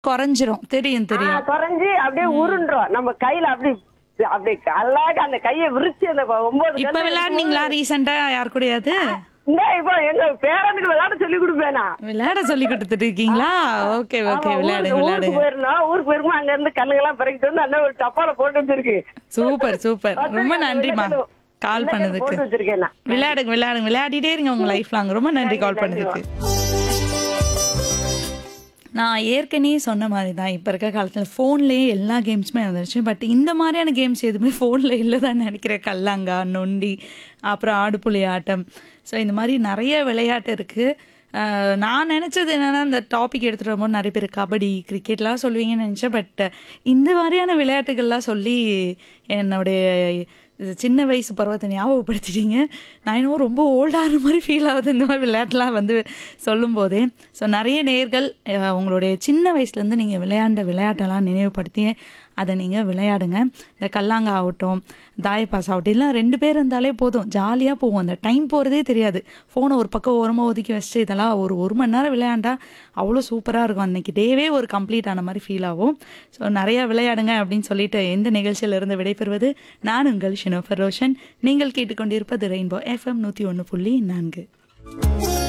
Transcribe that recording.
குறைஞ்சிரும் தெரியும் ஆ, தெரியும் குறைஞ்சு அப்படியே உருண்டுரும் நம்ம கையில அப்படி அப்படி அழகா அந்த கையை விரிச்சு அந்த ஒன்பது இப்ப கல்லு விளையாடுனீங்களா ரீசெண்டா யார் கூடயாவது இந்த இப்போ எங்க பேரனுக்கு விளையாட சொல்லி கொடுப்பேனா விளையாட சொல்லி கொடுத்துட்டு இருக்கீங்களா ஓகே ஓகே விளையாடுங்க ஊருக்கு விளையாடுங்க போயிருந்தோம் ஊருக்கு போயிருக்கும் அங்க இருந்து கல்லுங்கெல்லாம் பிறக்கிட்டு வந்து அண்ணன் ஒரு டப்பால போட்டு வச்சிருக்கு சூப்பர் சூப்பர் ரொம்ப நன்றிமா கால் பண்ணதுக்கு போட்டு வச்சிருக்கேன் நான். விளையாடுங்க விளையாடுங்க விளையாடிட்டே இருங்க உங்க லைஃப் லாங் ரொம்ப நன்றி கால் பண்ணதுக்கு நான் ஏற்கனவே சொன்ன மாதிரி தான் இப்போ இருக்க காலத்தில் ஃபோன்லேயே எல்லா கேம்ஸுமே வந்துருச்சு பட் இந்த மாதிரியான கேம்ஸ் எதுவுமே ஃபோனில் இல்லை தான் நினைக்கிறேன் கல்லாங்கா நொண்டி அப்புறம் ஆடுபுலி ஆட்டம் ஸோ இந்த மாதிரி நிறைய விளையாட்டு இருக்குது நான் நினச்சது என்னென்னா இந்த டாபிக் எடுத்துகிட்டு வரும்போது நிறைய பேர் கபடி கிரிக்கெட்லாம் சொல்லுவீங்கன்னு நினச்சேன் பட் இந்த மாதிரியான விளையாட்டுகள்லாம் சொல்லி என்னுடைய இது சின்ன வயசு பருவத்தை ஞாபகப்படுத்திட்டீங்க நான் இன்னும் ரொம்ப ஓல்டான மாதிரி ஃபீல் ஆகுது இந்த மாதிரி விளையாட்டுலாம் வந்து சொல்லும் போதே ஸோ நிறைய நேர்கள் அஹ், உங்களுடைய சின்ன வயசுலேருந்து நீங்கள் விளையாண்ட விளையாட்டெல்லாம் நினைவுபடுத்தி அதை நீங்கள் விளையாடுங்க இந்த கல்லாங்கா ஆகட்டும் தாயப்பாஸ் ஆகட்டும் எல்லாம் ரெண்டு பேர் இருந்தாலே போதும் ஜாலியாக போவோம் அந்த டைம் போகிறதே தெரியாது ஃபோனை ஒரு பக்கம் ஓரமாக ஒதுக்கி வச்சுட்டு இதெல்லாம் ஒரு ஒரு மணி நேரம் விளையாண்டா அவ்வளோ சூப்பராக இருக்கும் அன்னைக்கு டேவே ஒரு கம்ப்ளீட் ஆன மாதிரி ஃபீல் ஆகும் ஸோ நிறையா விளையாடுங்க அப்படின்னு சொல்லிட்டு இந்த நிகழ்ச்சியிலிருந்து விடைபெறுவது நான் உங்கள் ஷினோஃபர் ரோஷன் நீங்கள் கேட்டுக்கொண்டிருப்பது ரெயின்போ எஃப்எம் நூற்றி ஒன்று புள்ளி நான்கு